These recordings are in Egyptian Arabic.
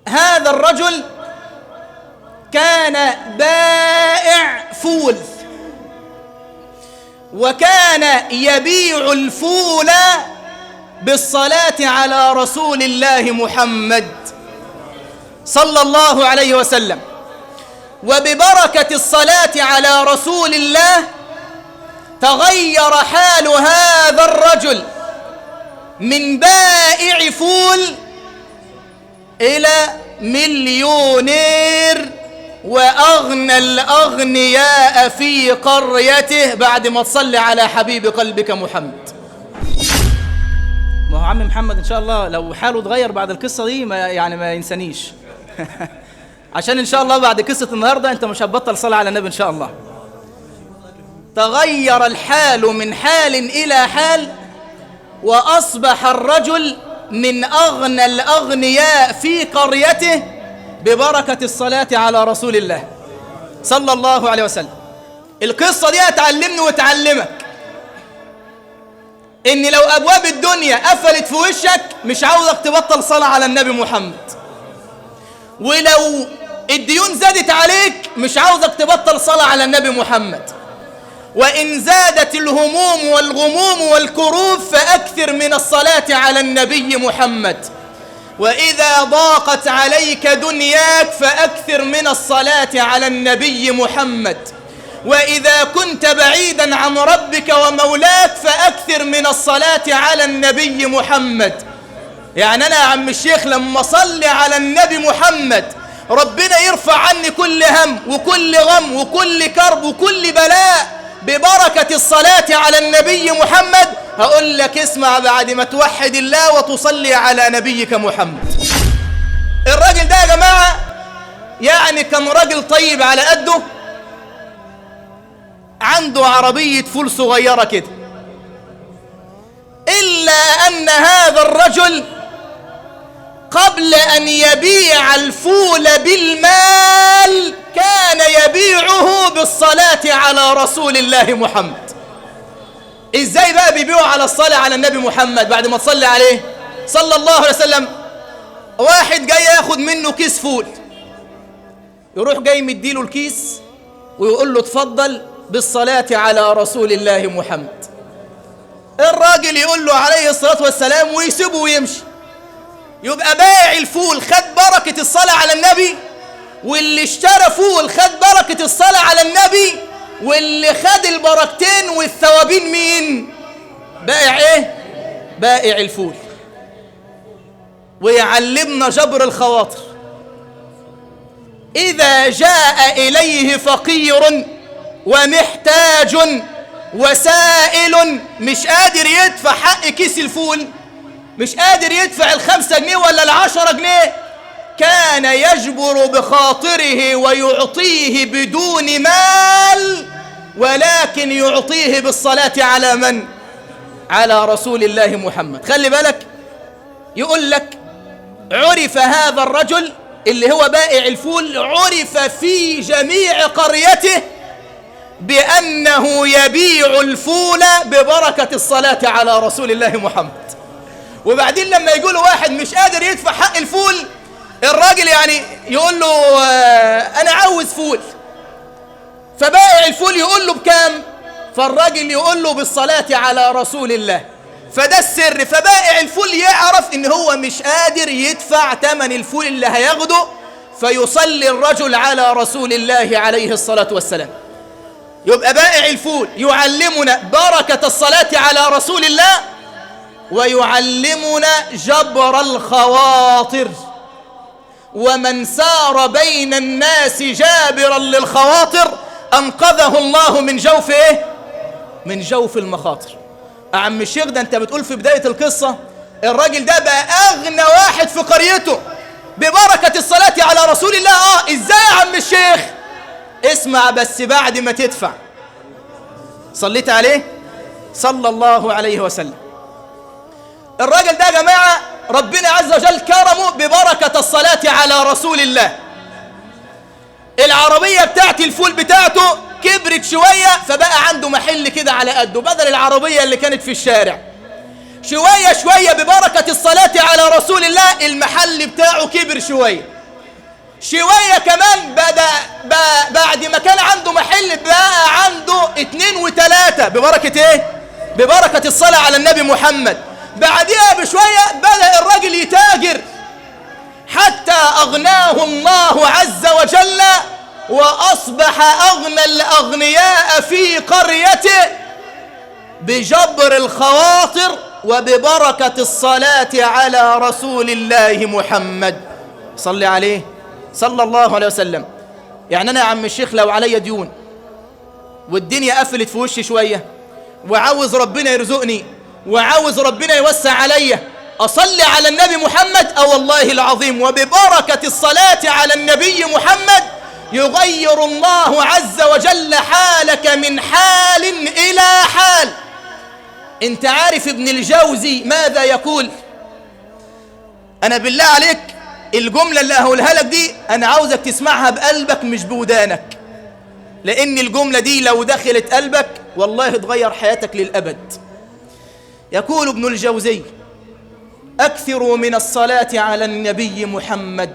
هذا الرجل كان بائع فول وكان يبيع الفول بالصلاة على رسول الله محمد صلى الله عليه وسلم وببركة الصلاة على رسول الله تغير حال هذا الرجل من بائع فول إلى مليونير وأغنى الأغنياء في قريته بعد ما تصلي على حبيب قلبك محمد ما هو عم محمد إن شاء الله لو حاله اتغير بعد القصة دي ما يعني ما ينسانيش عشان إن شاء الله بعد قصة النهاردة أنت مش هتبطل صلاة على النبي إن شاء الله تغير الحال من حال إلى حال وأصبح الرجل من أغنى الأغنياء في قريته ببركة الصلاة على رسول الله صلى الله عليه وسلم القصة دي هتعلمني وتعلمك إن لو أبواب الدنيا قفلت في وشك مش عاوزك تبطل صلاة على النبي محمد ولو الديون زادت عليك مش عاوزك تبطل صلاة على النبي محمد وإن زادت الهموم والغموم والكروب فأكثر من الصلاة على النبي محمد وإذا ضاقت عليك دنياك فأكثر من الصلاة على النبي محمد وإذا كنت بعيدا عن ربك ومولاك فأكثر من الصلاة على النبي محمد يعني أنا يا عم الشيخ لما أصلي على النبي محمد ربنا يرفع عني كل هم وكل غم وكل كرب وكل بلاء ببركة الصلاة على النبي محمد هقول لك اسمع بعد ما توحد الله وتصلي على نبيك محمد الراجل ده يا جماعة يعني كان راجل طيب على قده عنده عربية فول صغيرة كده إلا أن هذا الرجل قبل أن يبيع الفول بالمال كان يبيعه بالصلاة على رسول الله محمد ازاي بقى بيبيعوا على الصلاة على النبي محمد بعد ما تصلي عليه صلى الله عليه وسلم واحد جاي ياخد منه كيس فول يروح جاي مديله الكيس ويقول له اتفضل بالصلاة على رسول الله محمد الراجل يقول له عليه الصلاة والسلام ويسيبه ويمشي يبقى بائع الفول خد بركة الصلاة على النبي واللي اشترى فول خد بركة الصلاة على النبي واللي خد البركتين والثوابين مين بائع ايه بائع الفول ويعلمنا جبر الخواطر إذا جاء إليه فقير ومحتاج وسائل مش قادر يدفع حق كيس الفول مش قادر يدفع الخمسة جنيه ولا العشرة جنيه كان يجبر بخاطره ويعطيه بدون مال ولكن يعطيه بالصلاة على من؟ على رسول الله محمد خلي بالك يقول لك عرف هذا الرجل اللي هو بائع الفول عرف في جميع قريته بأنه يبيع الفول ببركة الصلاة على رسول الله محمد وبعدين لما يقول واحد مش قادر يدفع حق الفول الراجل يعني يقول له أنا عاوز فول فبائع الفول يقول له بكام فالراجل يقول له بالصلاة على رسول الله فده السر فبائع الفول يعرف ان هو مش قادر يدفع ثمن الفول اللي هياخده فيصلي الرجل على رسول الله عليه الصلاة والسلام يبقى بائع الفول يعلمنا بركة الصلاة على رسول الله ويعلمنا جبر الخواطر ومن سار بين الناس جابرا للخواطر أنقذه الله من جوف إيه؟ من جوف المخاطر أعم الشيخ ده أنت بتقول في بداية القصة الراجل ده بقى أغنى واحد في قريته ببركة الصلاة على رسول الله آه إزاي يا عم الشيخ اسمع بس بعد ما تدفع صليت عليه صلى الله عليه وسلم الراجل ده يا جماعة ربنا عز وجل كرمه ببركة الصلاة على رسول الله العربية بتاعت الفول بتاعته كبرت شوية فبقى عنده محل كده على قده بدل العربية اللي كانت في الشارع شوية شوية ببركة الصلاة على رسول الله المحل بتاعه كبر شوية شوية كمان بدأ ب- بعد ما كان عنده محل بقى عنده اتنين وتلاتة ببركة ايه ببركة الصلاة على النبي محمد بعدها بشوية بدأ الراجل يتاجر حتى أغناه الله عز وجل وأصبح أغنى الأغنياء في قريته بجبر الخواطر وببركة الصلاة على رسول الله محمد صلي عليه صلى الله عليه وسلم يعني أنا يا عم الشيخ لو علي ديون والدنيا قفلت في وشي شوية وعاوز ربنا يرزقني وعاوز ربنا يوسع عليا أصلي على النبي محمد أو والله العظيم وببركة الصلاة على النبي محمد يغير الله عز وجل حالك من حال إلى حال انت عارف ابن الجوزي ماذا يقول انا بالله عليك الجملة اللي هقولها لك دي انا عاوزك تسمعها بقلبك مش بودانك لان الجملة دي لو دخلت قلبك والله تغير حياتك للأبد يقول ابن الجوزي أكثروا من الصلاة على النبي محمد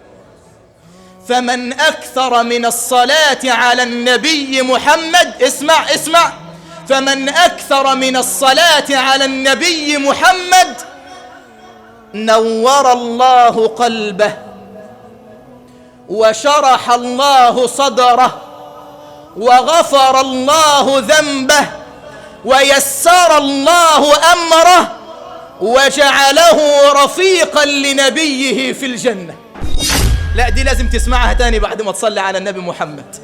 فمن أكثر من الصلاة على النبي محمد اسمع اسمع فمن أكثر من الصلاة على النبي محمد نور الله قلبه وشرح الله صدره وغفر الله ذنبه ويسر الله أمره وجعله رفيقا لنبيه في الجنة لا دي لازم تسمعها تاني بعد ما تصلي على النبي محمد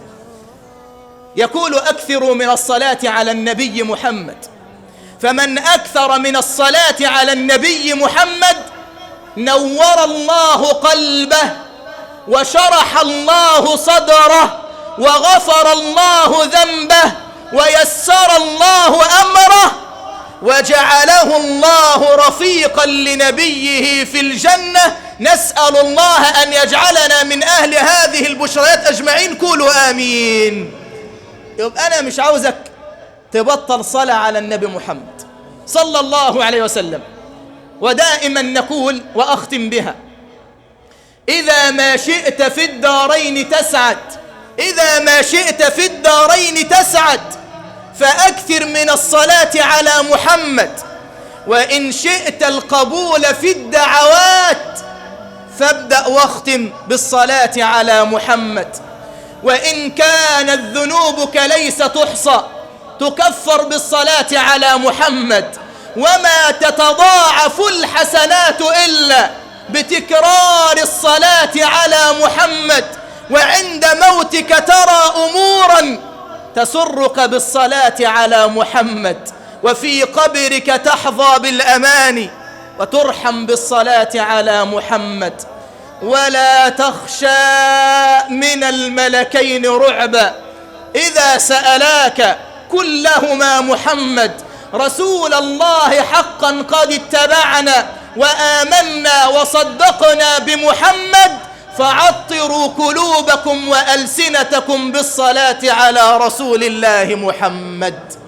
يقول أكثروا من الصلاة على النبي محمد فمن أكثر من الصلاة على النبي محمد نور الله قلبه وشرح الله صدره وغفر الله ذنبه ويسر الله أمره وجعله الله رفيقا لنبيه في الجنة نسأل الله أن يجعلنا من أهل هذه البشريات أجمعين قولوا آمين يبقى أنا مش عاوزك تبطل صلاة على النبي محمد صلى الله عليه وسلم ودائما نقول وأختم بها إذا ما شئت في الدارين تسعد إذا ما شئت في الدارين تسعد فأكثر من الصلاة على محمد وإن شئت القبول في الدعوات فابدأ واختم بالصلاة على محمد وإن كانت ذنوبك ليس تحصى تكفر بالصلاة على محمد وما تتضاعف الحسنات إلا بتكرار الصلاة على محمد وعند موتك ترى أمورا تسرك بالصلاة على محمد وفي قبرك تحظى بالأمان وترحم بالصلاة على محمد ولا تخشى من الملكين رعبا إذا سألاك كلهما محمد رسول الله حقا قد اتبعنا وآمنا وصدقنا بمحمد فعطروا قلوبكم وألسنتكم بالصلاة على رسول الله محمد